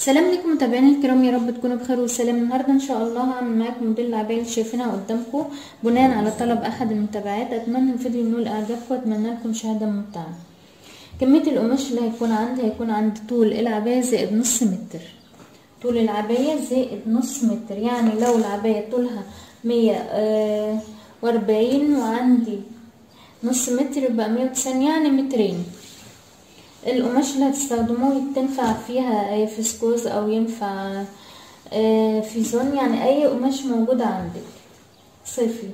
سلام لكم متابعينا الكرام يا رب تكونوا بخير وسلام النهارده ان شاء الله هعمل معاكم موديل العبايه اللي شايفينها قدامكم بناء على طلب احد المتابعات اتمنى الفيديو ينول اعجابكم واتمنى لكم مشاهده ممتعه كميه القماش اللي هيكون عندي هيكون عندي طول العبايه زائد نص متر طول العبايه زائد نص متر يعني لو العبايه طولها مية واربعين وعندي نص متر يبقى مية وتسعين يعني مترين القماش اللي هتستخدموه تنفع فيها فسكوز او ينفع فيزون يعني اي قماش موجود عندك صيفي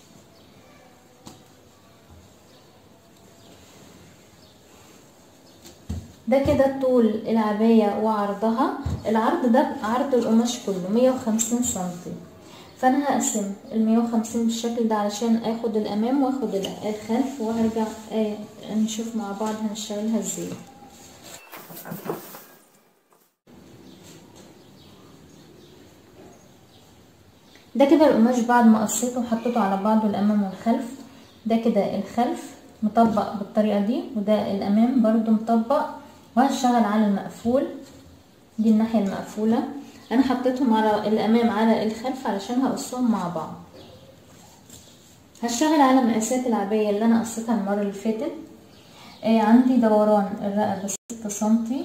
ده كده طول العباية وعرضها العرض ده عرض القماش كله مية وخمسين سنتي فانا هقسم المية وخمسين بالشكل ده علشان اخد الامام واخد الخلف وهرجع نشوف مع بعض هنشتغلها ازاي ده كده القماش بعد ما قصيته وحطيته على بعضه الامام والخلف ده كده الخلف مطبق بالطريقه دي وده الامام برضو مطبق وهشتغل على المقفول دي الناحيه المقفوله انا حطيتهم على الامام على الخلف علشان هقصهم مع بعض هشتغل على مقاسات العبايه اللي انا قصيتها المره اللي فاتت آه عندي دوران الرقبه ستة سنتي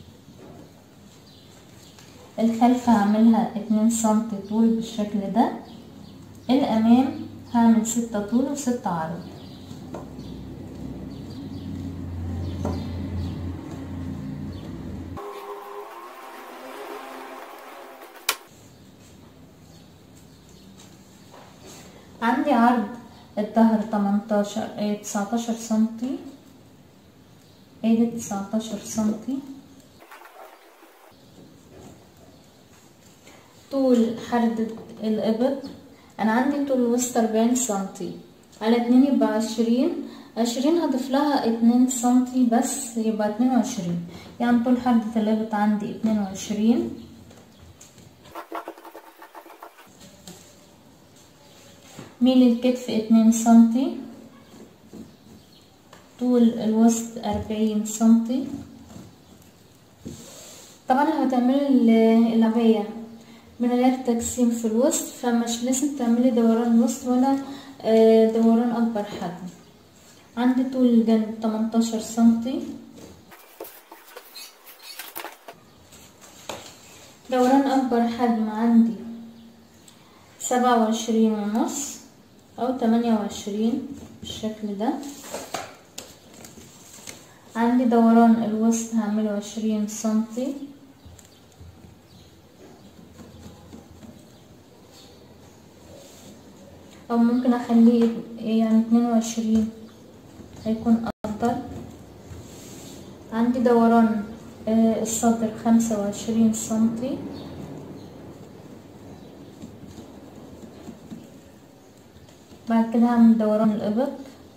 الخلف هعملها اتنين سنتي طول بالشكل ده الامام هعمل ستة طول وستة عرض عندي عرض الظهر تمنتاشر ايه تسعتاشر سنتي ادي تسعتاشر سنتي طول حردة الإبط أنا عندي طول الوسط أربعين سنتي على اتنين يبقى عشرين عشرين هضيف لها اتنين سنتي بس يبقى اتنين وعشرين يعني طول حردة الإبط عندي اتنين وعشرين ميل الكتف اتنين سنتي طول الوسط أربعين سنتي طبعا لو هتعملي العباية من غير تجسيم في الوسط فمش لازم تعملي دوران وسط ولا دوران أكبر حجم عندي طول الجنب تمنتاشر سنتي دوران أكبر حجم عندي سبعة وعشرين ونص او تمانية وعشرين بالشكل ده عندي دوران الوسط هعمله عشرين سنتي او ممكن اخليه يعني اتنين وعشرين هيكون افضل عندي دوران الصدر خمسة وعشرين سنتي بعد كده هعمل دوران الإبط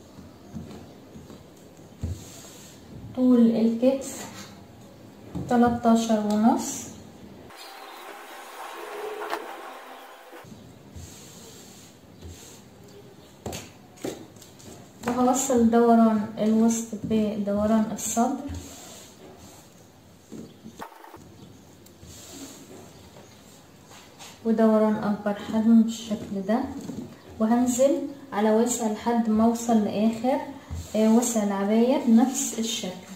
طول الكتف تلاتاشر ونص وهوصل دوران الوسط بدوران الصدر ودوران أكبر حجم بالشكل ده وهنزل على وسع لحد ما اوصل لاخر وسع العباية بنفس الشكل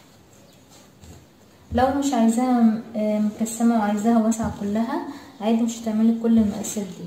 لو مش عايزاها مكسمة وعايزاها واسعة كلها عادي مش هتعملي كل المقاسات دي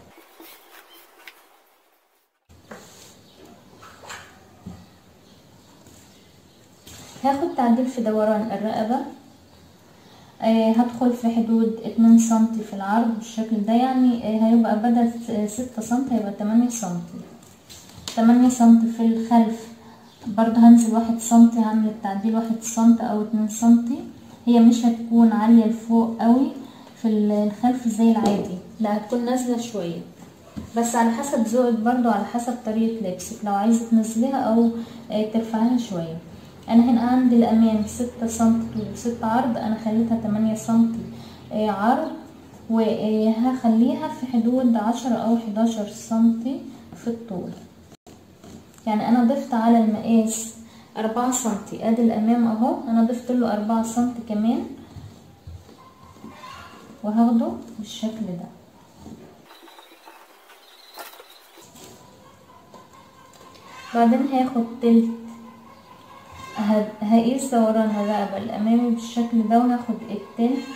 هاخد تعديل في دوران الرقبة آه هدخل في حدود اتنين سنتي في العرض بالشكل ده يعني آه هيبقى بدل ستة سنتي هيبقى تمانية سنتي تمانية سنتي في الخلف برضه هنزل واحد سنتي هعمل التعديل واحد سنتي او اتنين سنتي هي مش هتكون عالية لفوق قوي في الخلف زي العادي لا هتكون نازلة شوية بس على حسب ذوقك برضه على حسب طريقة لبسك لو عايزة تنزليها او آه ترفعيها شوية انا هنا عندي الامام ستة سنتي طول وستة عرض انا خليتها تمانية سنتي عرض وهخليها في حدود عشرة او حداشر سنتي في الطول يعني انا ضفت على المقاس أربعة سنتي ادي الامام اهو انا ضفت له أربعة سنتي كمان وهاخده بالشكل ده بعدين هاخد تلت هقيس دوران الرقبة الأمامي بالشكل ده وهاخد التلت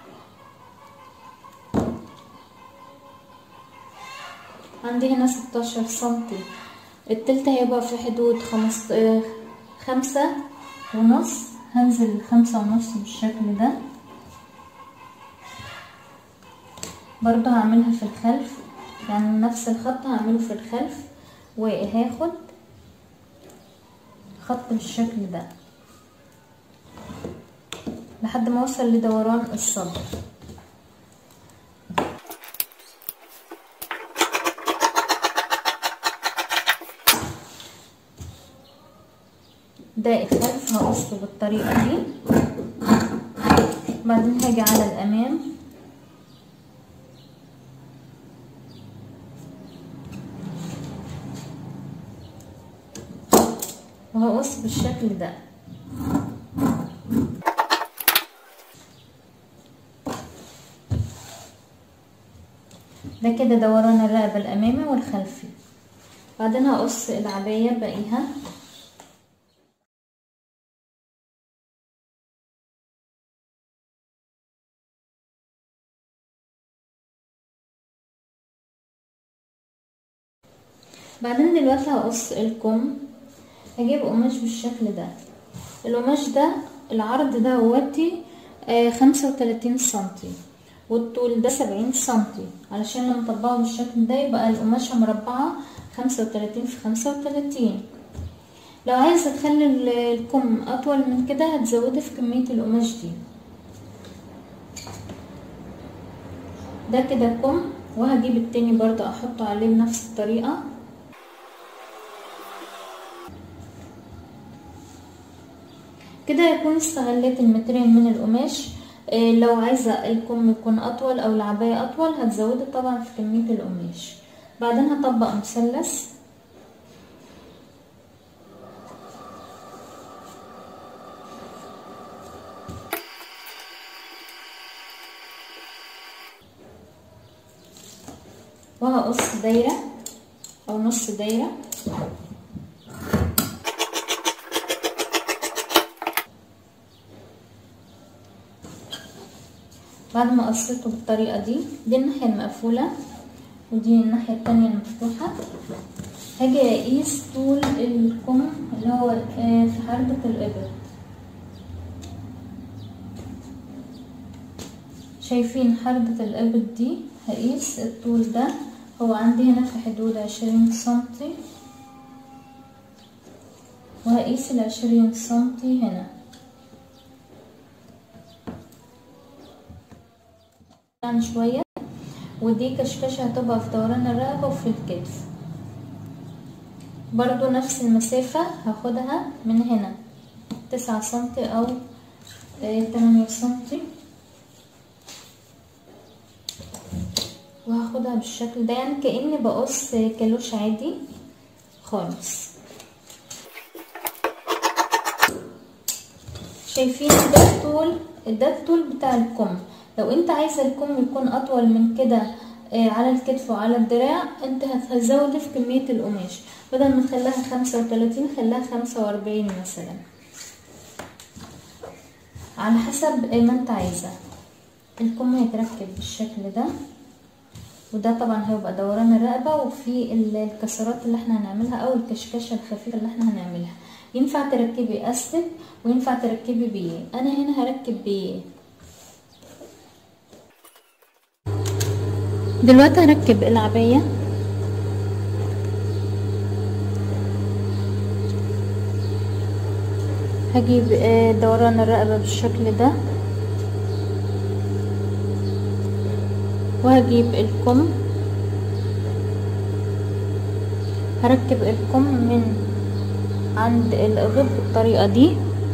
عندي هنا ستاشر سنتي التلت هيبقى في حدود خمس خمسة ونص هنزل خمسة ونص بالشكل ده برضو هعملها في الخلف يعني نفس الخط هعمله في الخلف وهاخد خط بالشكل ده لحد ما اوصل لدوران الصدر ده الخلف هقصه بالطريقة دي بعدين هاجي على الامام وهقص بالشكل ده ده كده دوران الرقبة الأمامي والخلفي بعدين هقص العباية باقيها بعدين دلوقتي هقص الكم هجيب قماش بالشكل ده القماش ده العرض ده هوتي خمسة وتلاتين سنتي والطول ده سبعين سنتي علشان لما اطبقه بالشكل ده يبقى القماشة مربعة خمسة وتلاتين في خمسة وتلاتين لو عايزة تخلي الكم أطول من كده هتزودي في كمية القماش دي ده كده كم وهجيب التاني برضه احطه عليه بنفس الطريقة كده يكون استغليت المترين من القماش إيه لو عايزة الكم يكون اطول او العباية اطول هتزودي طبعا في كمية القماش بعدين هطبق مثلث وهقص دايرة او نص دايرة بعد ما قصيته بالطريقة دي دي الناحية المقفولة ودي الناحية التانية المفتوحة هاجي اقيس طول الكم اللي هو في حردة الابر شايفين حردة الابر دي هقيس الطول ده هو عندي هنا في حدود عشرين سنتي وهقيس العشرين سنتي هنا يعني شوية ودي كشكشة هتبقى في دوران الرقبة وفي الكتف برضو نفس المسافة هاخدها من هنا تسعة سنتي او تمانية سنتي وهاخدها بالشكل ده يعني كأني بقص كالوش عادي خالص شايفين ده الطول ده الطول بتاع الكم لو انت عايزه الكم يكون اطول من كده على الكتف وعلى الدراع انت هتزودي في كمية القماش بدل ما تخليها خمسة وتلاتين خليها خمسة واربعين مثلا على حسب ما انت عايزة الكم هيتركب بالشكل ده وده طبعا هيبقى دوران الرقبة وفي الكسرات اللي احنا هنعملها او الكشكشة الخفيفة اللي احنا هنعملها ينفع تركبي استك وينفع تركبي بيه انا هنا هركب بيه دلوقتي هركب العباية هجيب دوران الرقبة بالشكل ده وهجيب الكم هركب الكم من عند الإغب بالطريقة دي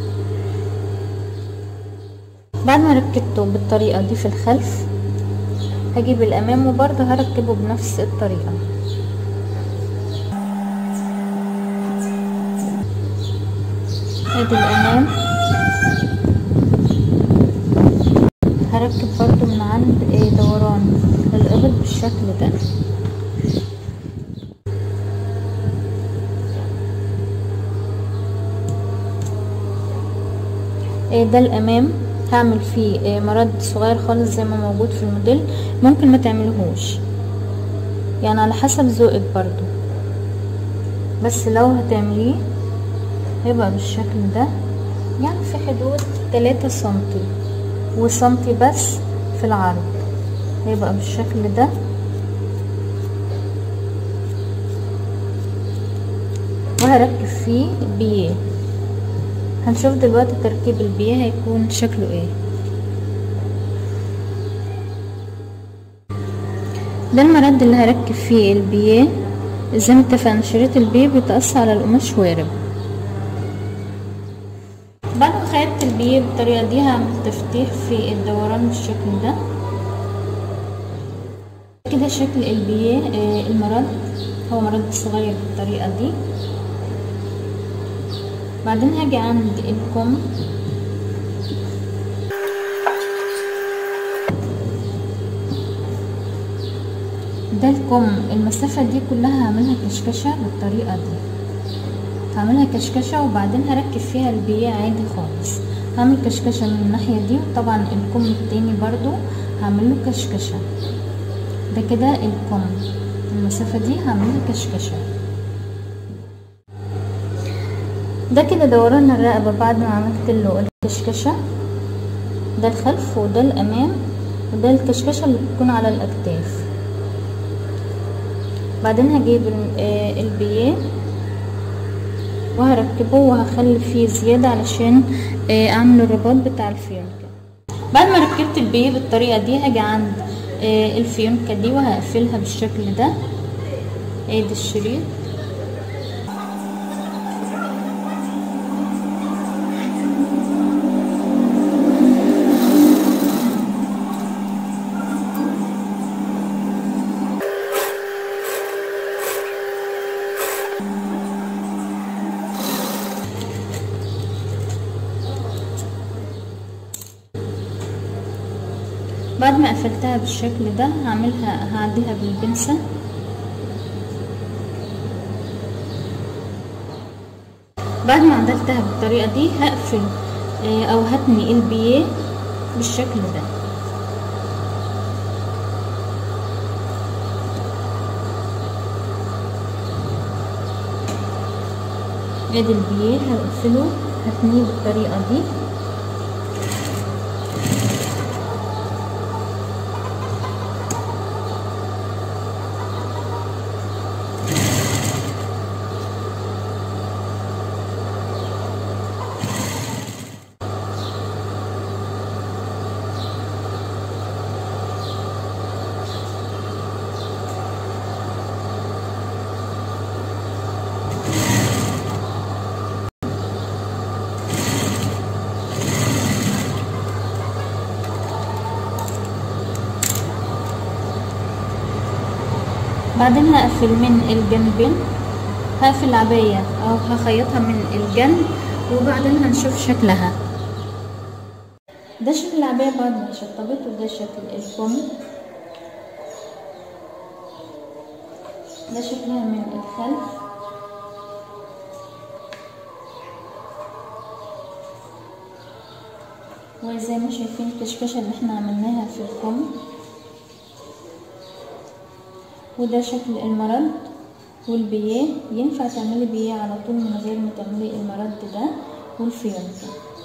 بعد ما ركبته بالطريقة دي في الخلف هجيب الامام وبرضه هركبه بنفس الطريقة ادي الامام هركب برضو من عند آه، دوران الإبط بالشكل ده آه، ده الامام هعمل فيه آه، مرد صغير خالص زي ما موجود في الموديل ممكن ما تعملهوش يعني على حسب ذوقك برضو بس لو هتعمليه هيبقى بالشكل ده يعني في حدود تلاتة سنتي وسنتي بس في العرض هيبقى بالشكل ده وهركب فيه بيه هنشوف دلوقتي تركيب البيه هيكون شكله ايه ده المرد اللي هركب فيه البيه زي ما اتفقنا شريط البيه بيتقص على القماش وارب بعد ما خيطت البيه بالطريقة دي هعمل تفتيح في الدوران بالشكل ده كده شكل البيه آه، المرد هو مرد صغير بالطريقة دي بعدين هاجي عند الكم ده الكم المسافة دي كلها هعملها كشكشة بالطريقة دي هعملها كشكشة وبعدين هركب فيها البيه عادي خالص هعمل كشكشة من الناحية دي وطبعا الكم التاني برضو هعمله كشكشة ده كده الكم المسافة دي هعملها كشكشة ده كده دوران الرقبة بعد ما عملت له الكشكشة ده الخلف وده الأمام وده الكشكشة اللي بتكون على الأكتاف بعدين هجيب ال- آه، البيه وهركبه وهخلي فيه زيادة علشان آه، أعمل الرباط بتاع الفيونكة بعد ما ركبت البيه بالطريقة دي هاجي عند آه، الفيونكة دي وهقفلها بالشكل ده ادي الشريط بعد ما قفلتها بالشكل ده هعملها هعديها بالبنسة بعد ما عدلتها بالطريقة دي هقفل آه، او هتني البيه بالشكل ده ادي البيه هقفله هتنيه بالطريقة دي بعدين هقفل من الجنبين هقفل العباية او هخيطها من الجنب وبعدين هنشوف شكلها ده شكل العباية بعد ما شطبت وده شكل الكم ده شكلها من الخلف وزي ما شايفين الكشكشة اللي احنا عملناها في الكم وده شكل المرد والبيه ينفع تعملي بيه على طول من غير ما تعملي المرد ده والفيونكة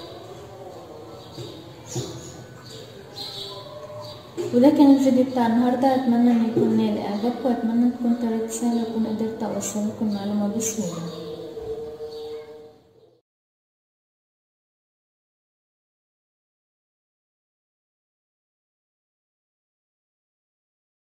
وده كان الفيديو بتاع النهاردة اتمنى ان يكون نال اعجابكم واتمنى تكون طريقة سهلة اكون قدرت اوصل لكم المعلومة بسهولة